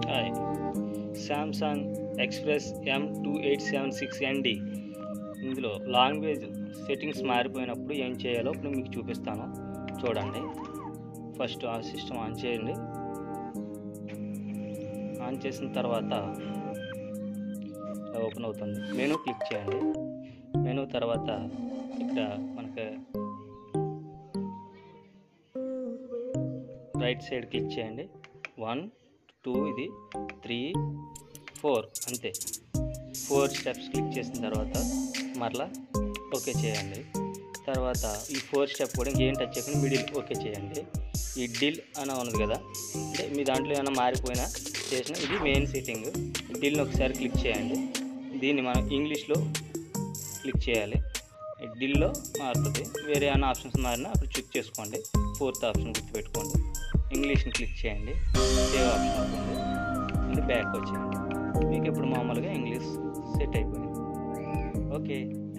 hi Samsung express M two eight seven six ఎన్డి ఇందులో language settings మారిపోయినప్పుడు ఏం చేయాలో ఇప్పుడు మీకు చూపిస్తాను చూడండి ఫస్ట్ ఆ సిస్టమ్ ఆన్ చేయండి ఆన్ చేసిన తర్వాత ఇలా ఓపెన్ అవుతుంది మెనూ క్లిక్ చేయండి మెనూ తర్వాత ఇక్కడ మనకి రైట్ సైడ్ క్లిక్ చేయండి వన్ టూ ఇది త్రీ ఫోర్ అంతే ఫోర్ స్టెప్స్ క్లిక్ చేసిన తర్వాత మరలా ఓకే చేయండి తర్వాత ఈ ఫోర్ స్టెప్ కూడా ఇంకేం టచ్ చేయకుండా మిడిల్ ఓకే చేయండి ఈ డిల్ అని ఉన్నది కదా అంటే మీ దాంట్లో ఏమైనా మారిపోయినా చేసిన ఇది మెయిన్ సెట్టింగ్ డిల్ని ఒకసారి క్లిక్ చేయండి దీన్ని మనం ఇంగ్లీష్లో క్లిక్ చేయాలి ఈ డిల్లో మారుతుంది వేరే ఏమైనా ఆప్షన్స్ మారినా అప్పుడు చెక్ చేసుకోండి ఫోర్త్ ఆప్షన్ గుర్తుపెట్టుకోండి ఇంగ్లీష్ని క్లిక్ చేయండి సేవ్ ఆప్షన్ అవుతుంది మళ్ళీ బ్యాక్ వచ్చేయండి మీకు ఇప్పుడు మామూలుగా ఇంగ్లీష్ సెట్ అయిపోయింది ఓకే